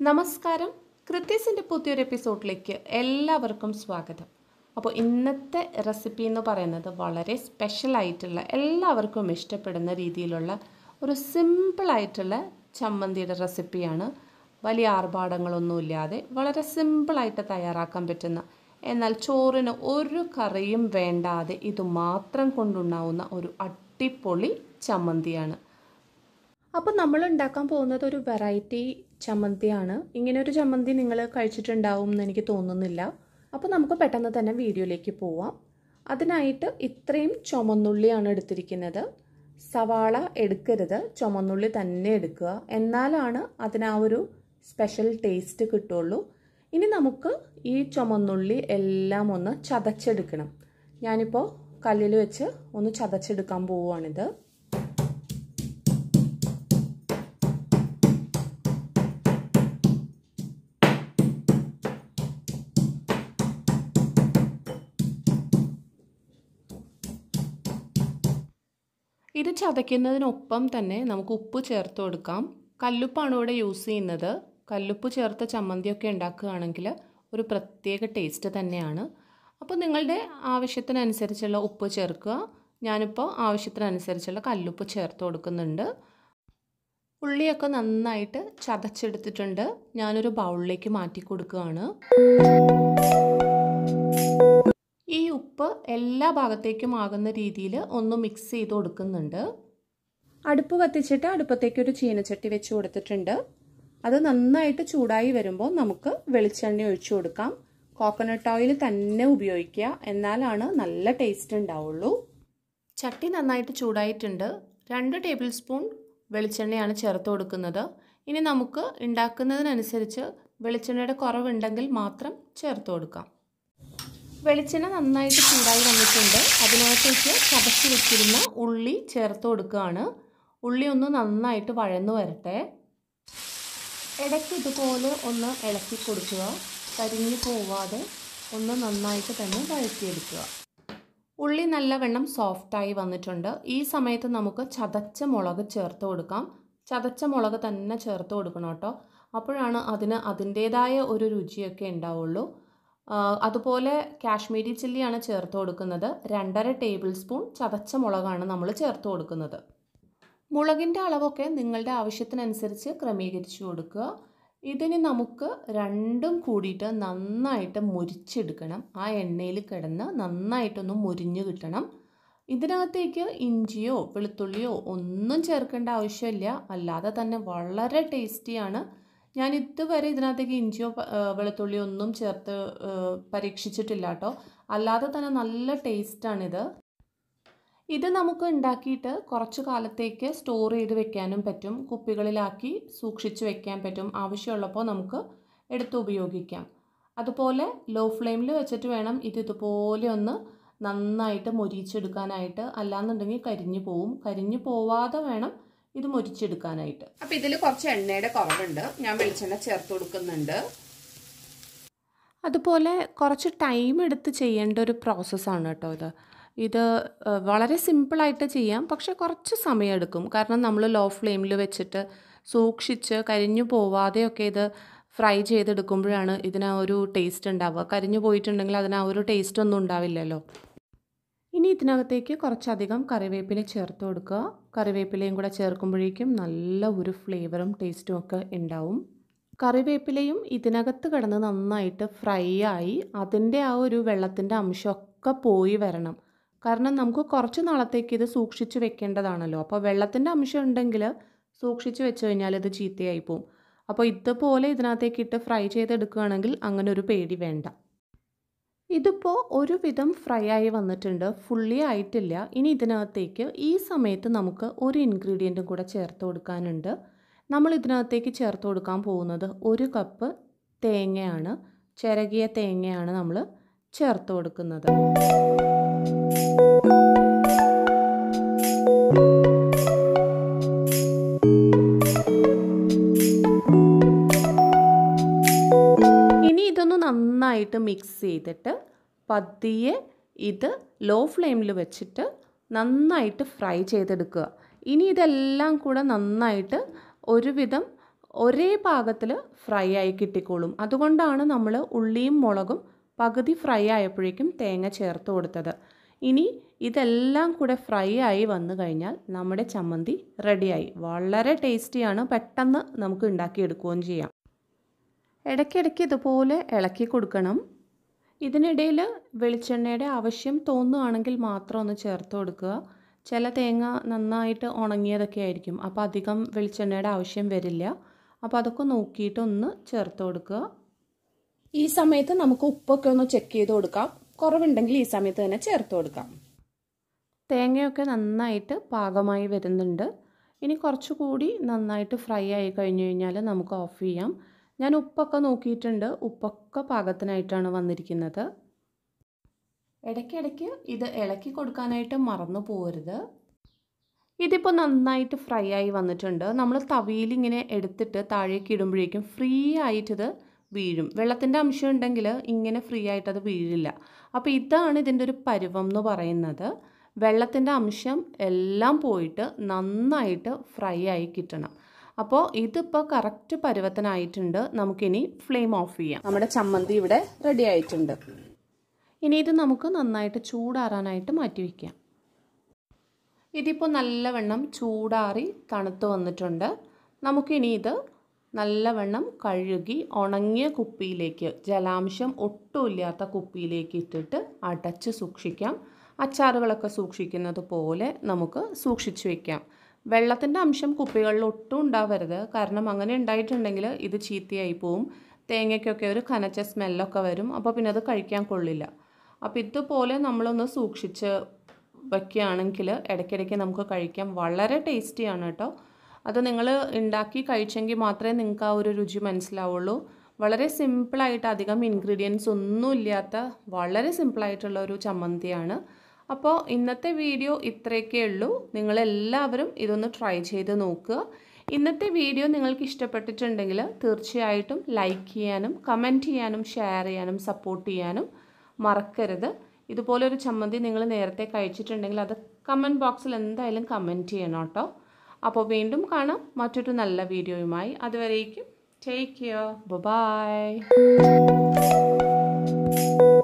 നമസ്കാരം കൃത്യസിൻ്റെ പുതിയൊരു എപ്പിസോഡിലേക്ക് എല്ലാവർക്കും സ്വാഗതം അപ്പോൾ ഇന്നത്തെ റെസിപ്പി എന്ന് പറയുന്നത് വളരെ സ്പെഷ്യൽ ആയിട്ടുള്ള എല്ലാവർക്കും ഇഷ്ടപ്പെടുന്ന രീതിയിലുള്ള ഒരു സിമ്പിളായിട്ടുള്ള ചമ്മന്തിയുടെ റെസിപ്പിയാണ് വലിയ ആർഭാടങ്ങളൊന്നുമില്ലാതെ വളരെ സിമ്പിളായിട്ട് തയ്യാറാക്കാൻ പറ്റുന്ന എന്നാൽ ചോറിന് ഒരു കറിയും വേണ്ടാതെ ഇത് മാത്രം കൊണ്ടുണ്ടാവുന്ന ഒരു അടിപൊളി ചമ്മന്തിയാണ് അപ്പോൾ നമ്മൾ ഉണ്ടാക്കാൻ പോകുന്നത് ഒരു വെറൈറ്റി ചമ്മന്തിയാണ് ഇങ്ങനെ ഒരു ചമ്മന്തി നിങ്ങൾ കഴിച്ചിട്ടുണ്ടാവും എന്ന് എനിക്ക് തോന്നുന്നില്ല അപ്പോൾ നമുക്ക് പെട്ടെന്ന് തന്നെ വീഡിയോയിലേക്ക് പോവാം അതിനായിട്ട് ഇത്രയും ചുമന്നുള്ളിയാണ് എടുത്തിരിക്കുന്നത് സവാള എടുക്കരുത് ചുമന്നുള്ളി തന്നെ എടുക്കുക എന്നാലാണ് അതിന് ആ ഒരു സ്പെഷ്യൽ ടേസ്റ്റ് കിട്ടുള്ളൂ ഇനി നമുക്ക് ഈ ചുമന്നുള്ളി എല്ലാം ഒന്ന് ചതച്ചെടുക്കണം ഞാനിപ്പോൾ കല്ലിൽ വെച്ച് ഒന്ന് ചതച്ചെടുക്കാൻ പോവുകയാണിത് ഇത് ചതയ്ക്കുന്നതിനൊപ്പം തന്നെ നമുക്ക് ഉപ്പ് ചേർത്ത് കൊടുക്കാം കല്ലുപ്പാണ് ഇവിടെ യൂസ് ചെയ്യുന്നത് കല്ലുപ്പ് ചേർത്ത ചമ്മന്തിയൊക്കെ ഉണ്ടാക്കുകയാണെങ്കിൽ ഒരു പ്രത്യേക ടേസ്റ്റ് തന്നെയാണ് അപ്പോൾ നിങ്ങളുടെ ആവശ്യത്തിനനുസരിച്ചുള്ള ഉപ്പ് ചേർക്കുക ഞാനിപ്പോൾ ആവശ്യത്തിനനുസരിച്ചുള്ള കല്ലുപ്പ് ചേർത്ത് കൊടുക്കുന്നുണ്ട് ഉള്ളിയൊക്കെ നന്നായിട്ട് ചതച്ചെടുത്തിട്ടുണ്ട് ഞാനൊരു ബൗളിലേക്ക് മാറ്റി കൊടുക്കുകയാണ് ഈ ഉപ്പ് എല്ലാ ഭാഗത്തേക്കും ആകുന്ന രീതിയിൽ ഒന്ന് മിക്സ് ചെയ്ത് കൊടുക്കുന്നുണ്ട് അടുപ്പ് കത്തിച്ചിട്ട് അടുപ്പത്തേക്ക് ഒരു ചീനച്ചട്ടി വെച്ച് കൊടുത്തിട്ടുണ്ട് അത് നന്നായിട്ട് ചൂടായി വരുമ്പോൾ നമുക്ക് വെളിച്ചെണ്ണ ഒഴിച്ചു കൊടുക്കാം കോക്കനട്ട് ഓയിൽ തന്നെ ഉപയോഗിക്കുക എന്നാലാണ് നല്ല ടേസ്റ്റ് ഉണ്ടാവുള്ളൂ ചട്ടി നന്നായിട്ട് ചൂടായിട്ടുണ്ട് രണ്ട് ടേബിൾ സ്പൂൺ വെളിച്ചെണ്ണയാണ് ചേർത്ത് കൊടുക്കുന്നത് ഇനി നമുക്ക് ഉണ്ടാക്കുന്നതിനനുസരിച്ച് വെളിച്ചെണ്ണയുടെ കുറവുണ്ടെങ്കിൽ മാത്രം ചേർത്ത് കൊടുക്കാം വെളിച്ചെണ്ണ നന്നായിട്ട് ചൂടായി വന്നിട്ടുണ്ട് അതിനകത്തേക്ക് ചതച്ച് വെച്ചിരുന്ന ഉള്ളി ചേർത്ത് കൊടുക്കുകയാണ് ഉള്ളി ഒന്ന് നന്നായിട്ട് വഴന്നു വരട്ടെ ഇടയ്ക്ക് ഇതുപോലെ ഒന്ന് ഇളക്കി കൊടുക്കുക കരിഞ്ഞു പോവാതെ ഒന്ന് നന്നായിട്ട് തന്നെ വഴറ്റിയെടുക്കുക ഉള്ളി നല്ലവണ്ണം സോഫ്റ്റായി വന്നിട്ടുണ്ട് ഈ സമയത്ത് നമുക്ക് ചതച്ച മുളക് ചേർത്ത് കൊടുക്കാം ചതച്ച മുളക് തന്നെ ചേർത്ത് കൊടുക്കണം കേട്ടോ അപ്പോഴാണ് അതിന് അതിൻ്റേതായ ഒരു രുചിയൊക്കെ ഉണ്ടാവുള്ളൂ അതുപോലെ കാശ്മീരി ചില്ലിയാണ് ചേർത്ത് കൊടുക്കുന്നത് രണ്ടര ടേബിൾ സ്പൂൺ ചതച്ച മുളകാണ് നമ്മൾ ചേർത്ത് കൊടുക്കുന്നത് മുളകിൻ്റെ അളവൊക്കെ നിങ്ങളുടെ ആവശ്യത്തിനനുസരിച്ച് ക്രമീകരിച്ചു കൊടുക്കുക ഇതിന് നമുക്ക് രണ്ടും കൂടിയിട്ട് നന്നായിട്ട് മുരിച്ചെടുക്കണം ആ എണ്ണയിൽ കിടന്ന് നന്നായിട്ടൊന്ന് മുരിഞ്ഞു കിട്ടണം ഇതിനകത്തേക്ക് ഇഞ്ചിയോ വെളുത്തുള്ളിയോ ഒന്നും ചേർക്കേണ്ട ആവശ്യമില്ല അല്ലാതെ തന്നെ വളരെ ടേസ്റ്റിയാണ് ഞാൻ ഇതുവരെ ഇതിനകത്തേക്ക് ഇഞ്ചിയോ വെളുത്തുള്ളിയോ ഒന്നും ചേർത്ത് പരീക്ഷിച്ചിട്ടില്ല കേട്ടോ അല്ലാതെ തന്നെ നല്ല ടേസ്റ്റാണിത് ഇത് നമുക്ക് ഉണ്ടാക്കിയിട്ട് കുറച്ച് കാലത്തേക്ക് സ്റ്റോർ ചെയ്ത് വെക്കാനും പറ്റും കുപ്പികളിലാക്കി സൂക്ഷിച്ച് വെക്കാൻ പറ്റും ആവശ്യമുള്ളപ്പോൾ നമുക്ക് എടുത്ത് ഉപയോഗിക്കാം അതുപോലെ ലോ ഫ്ലെയിമിൽ വെച്ചിട്ട് വേണം ഇത് ഇതുപോലെ ഒന്ന് നന്നായിട്ട് മൊരിച്ചെടുക്കാനായിട്ട് അല്ലാന്നുണ്ടെങ്കിൽ കരിഞ്ഞു പോവും കരിഞ്ഞു പോവാതെ വേണം ഇത് മൊരിച്ചെടുക്കാനായിട്ട് അപ്പൊ ഇതിൽ കുറച്ച് എണ്ണയുടെ കുറവുണ്ട് ഞാൻ വെളിച്ചെണ്ണ ചേർത്ത് കൊടുക്കുന്നുണ്ട് അതുപോലെ കുറച്ച് ടൈം എടുത്ത് ചെയ്യേണ്ട ഒരു പ്രോസസ്സാണ് കേട്ടോ ഇത് ഇത് വളരെ സിമ്പിളായിട്ട് ചെയ്യാം പക്ഷെ കുറച്ച് സമയം എടുക്കും കാരണം നമ്മൾ ലോ ഫ്ലെയിമിൽ വെച്ചിട്ട് സൂക്ഷിച്ച് കരിഞ്ഞു പോവാതെയൊക്കെ ഇത് ഫ്രൈ ചെയ്തെടുക്കുമ്പോഴാണ് ഇതിന് ഒരു ടേസ്റ്റ് ഉണ്ടാവുക കരിഞ്ഞു പോയിട്ടുണ്ടെങ്കിൽ അതിന് ആ ഒരു ടേസ്റ്റ് ഒന്നും ഉണ്ടാവില്ലല്ലോ ഇനി ഇതിനകത്തേക്ക് കുറച്ചധികം കറിവേപ്പില ചേർത്ത് കൊടുക്കുക കറിവേപ്പിലയും കൂടെ ചേർക്കുമ്പോഴേക്കും നല്ല ഒരു ഫ്ലേവറും ടേസ്റ്റും ഒക്കെ ഉണ്ടാവും കറിവേപ്പിലയും ഇതിനകത്ത് കിടന്ന് നന്നായിട്ട് ഫ്രൈ ആയി അതിൻ്റെ ആ ഒരു വെള്ളത്തിൻ്റെ അംശമൊക്കെ പോയി വരണം കാരണം നമുക്ക് കുറച്ച് നാളത്തേക്ക് ഇത് സൂക്ഷിച്ച് വെക്കേണ്ടതാണല്ലോ അപ്പോൾ വെള്ളത്തിൻ്റെ അംശം ഉണ്ടെങ്കിൽ സൂക്ഷിച്ച് വെച്ച് കഴിഞ്ഞാൽ ഇത് ചീത്തയായി പോവും അപ്പോൾ ഇതുപോലെ ഇതിനകത്തേക്ക് ഇട്ട് ഫ്രൈ ചെയ്തെടുക്കുകയാണെങ്കിൽ അങ്ങനെ ഒരു പേടി വേണ്ട ഇതിപ്പോൾ ഒരുവിധം ഫ്രൈ ആയി വന്നിട്ടുണ്ട് ഫുള്ളി ആയിട്ടില്ല ഇനി ഇതിനകത്തേക്ക് ഈ സമയത്ത് നമുക്ക് ഒരു ഇൻഗ്രീഡിയൻറ്റും കൂടെ ചേർത്ത് കൊടുക്കാനുണ്ട് നമ്മൾ ഇതിനകത്തേക്ക് ചേർത്ത് കൊടുക്കാൻ പോകുന്നത് ഒരു കപ്പ് തേങ്ങയാണ് ചിരകിയ തേങ്ങയാണ് നമ്മൾ ചേർത്ത് കൊടുക്കുന്നത് ഇനി ഇതൊന്ന് നന്നായിട്ട് മിക്സ് ചെയ്തിട്ട് പതിയെ ഇത് ലോ ഫ്ലെയിമിൽ വെച്ചിട്ട് നന്നായിട്ട് ഫ്രൈ ചെയ്തെടുക്കുക ഇനി ഇതെല്ലാം കൂടെ നന്നായിട്ട് ഒരുവിധം ഒരേ പാകത്തിൽ ഫ്രൈ ആയി കിട്ടിക്കോളും അതുകൊണ്ടാണ് നമ്മൾ ഉള്ളിയും മുളകും പകുതി ഫ്രൈ ആയപ്പോഴേക്കും തേങ്ങ ചേർത്ത് കൊടുത്തത് ഇനി ഇതെല്ലാം കൂടെ ഫ്രൈ ആയി വന്നു കഴിഞ്ഞാൽ നമ്മുടെ ചമ്മന്തി റെഡിയായി വളരെ ടേസ്റ്റിയാണ് പെട്ടെന്ന് നമുക്ക് ഉണ്ടാക്കിയെടുക്കുകയും ചെയ്യാം ഇടയ്ക്കിടയ്ക്ക് ഇതുപോലെ ഇളക്കി കൊടുക്കണം ഇതിനിടയിൽ വെളിച്ചെണ്ണയുടെ ആവശ്യം തോന്നുകയാണെങ്കിൽ മാത്രം ഒന്ന് ചേർത്ത് കൊടുക്കുക ചില തേങ്ങ നന്നായിട്ട് ഉണങ്ങിയതൊക്കെ ആയിരിക്കും അപ്പോൾ അധികം വെളിച്ചെണ്ണയുടെ ആവശ്യം വരില്ല അപ്പോൾ അതൊക്കെ നോക്കിയിട്ട് ഒന്ന് ചേർത്ത് കൊടുക്കുക ഈ സമയത്ത് നമുക്ക് ഉപ്പൊക്കെ ഒന്ന് ചെക്ക് ചെയ്ത് കൊടുക്കാം കുറവുണ്ടെങ്കിൽ ഈ സമയത്ത് തന്നെ ചേർത്ത് കൊടുക്കാം തേങ്ങയൊക്കെ നന്നായിട്ട് പാകമായി വരുന്നുണ്ട് ഇനി കുറച്ചുകൂടി നന്നായിട്ട് ഫ്രൈ ആയി കഴിഞ്ഞു കഴിഞ്ഞാൽ നമുക്ക് ഓഫ് ചെയ്യാം ഞാൻ ഉപ്പൊക്കെ നോക്കിയിട്ടുണ്ട് ഉപ്പൊക്കെ പാകത്തിനായിട്ടാണ് വന്നിരിക്കുന്നത് ഇടയ്ക്കിടയ്ക്ക് ഇത് ഇളക്കി കൊടുക്കാനായിട്ട് മറന്നു പോകരുത് ഇതിപ്പോൾ നന്നായിട്ട് ഫ്രൈ ആയി വന്നിട്ടുണ്ട് നമ്മൾ തവിയിൽ ഇങ്ങനെ എടുത്തിട്ട് താഴേക്ക് ഇടുമ്പോഴേക്കും ഫ്രീ ആയിട്ടിത് വീഴും വെള്ളത്തിൻ്റെ അംശം ഉണ്ടെങ്കിൽ ഇങ്ങനെ ഫ്രീ ആയിട്ടത് വീഴില്ല അപ്പോൾ ഇതാണ് ഇതിൻ്റെ ഒരു പരുവം എന്ന് പറയുന്നത് വെള്ളത്തിൻ്റെ അംശം എല്ലാം പോയിട്ട് നന്നായിട്ട് ഫ്രൈ ആയി കിട്ടണം അപ്പോൾ ഇതിപ്പോൾ കറക്റ്റ് പരുവത്തിനായിട്ടുണ്ട് നമുക്കിനി ഫ്ലെയിം ഓഫ് ചെയ്യാം നമ്മുടെ ചമ്മന്തി ഇവിടെ റെഡി ആയിട്ടുണ്ട് ഇനി ഇത് നമുക്ക് നന്നായിട്ട് ചൂടാറാനായിട്ട് മാറ്റി വയ്ക്കാം ഇതിപ്പോൾ നല്ലവണ്ണം ചൂടാറി തണുത്ത് വന്നിട്ടുണ്ട് നമുക്കിനി ഇത് നല്ലവണ്ണം കഴുകി ഉണങ്ങിയ കുപ്പിയിലേക്ക് ജലാംശം ഒട്ടുമില്ലാത്ത കുപ്പിയിലേക്ക് ഇട്ടിട്ട് അടച്ച് സൂക്ഷിക്കാം അച്ചാറുകളൊക്കെ സൂക്ഷിക്കുന്നത് പോലെ നമുക്ക് സൂക്ഷിച്ചു വെക്കാം വെള്ളത്തിൻ്റെ അംശം കുപ്പികളിൽ ഒട്ടും ഉണ്ടാവരുത് കാരണം അങ്ങനെ ഉണ്ടായിട്ടുണ്ടെങ്കിൽ ഇത് ചീത്തയായി പോവും തേങ്ങയ്ക്കൊക്കെ ഒരു കനച്ച സ്മെല്ലൊക്കെ വരും അപ്പോൾ പിന്നെ അത് കഴിക്കാൻ കൊള്ളില്ല അപ്പോൾ ഇതുപോലെ നമ്മളൊന്ന് സൂക്ഷിച്ച് വയ്ക്കുകയാണെങ്കിൽ ഇടയ്ക്കിടയ്ക്ക് നമുക്ക് കഴിക്കാം വളരെ ടേസ്റ്റിയാണ് കേട്ടോ അത് നിങ്ങൾ ഉണ്ടാക്കി കഴിച്ചെങ്കിൽ മാത്രമേ നിങ്ങൾക്ക് ആ ഒരു രുചി മനസ്സിലാവുള്ളൂ വളരെ സിമ്പിളായിട്ട് അധികം ഇൻഗ്രീഡിയൻസ് ഒന്നുമില്ലാത്ത വളരെ സിമ്പിളായിട്ടുള്ള ഒരു ചമ്മന്തിയാണ് അപ്പോൾ ഇന്നത്തെ വീഡിയോ ഇത്രയൊക്കെ ഉള്ളൂ നിങ്ങളെല്ലാവരും ഇതൊന്ന് ട്രൈ ചെയ്ത് നോക്കുക ഇന്നത്തെ വീഡിയോ നിങ്ങൾക്ക് ഇഷ്ടപ്പെട്ടിട്ടുണ്ടെങ്കിൽ തീർച്ചയായിട്ടും ലൈക്ക് ചെയ്യാനും കമൻറ്റ് ചെയ്യാനും ഷെയർ ചെയ്യാനും സപ്പോർട്ട് ചെയ്യാനും മറക്കരുത് ഇതുപോലൊരു ചമ്മന്തി നിങ്ങൾ നേരത്തെ കഴിച്ചിട്ടുണ്ടെങ്കിൽ അത് കമൻറ്റ് ബോക്സിൽ എന്തായാലും കമൻറ്റ് ചെയ്യണം കേട്ടോ അപ്പോൾ വീണ്ടും കാണാം മറ്റൊരു നല്ല വീഡിയോയുമായി അതുവരേക്കും ടേക്ക് കെയർ ബൈ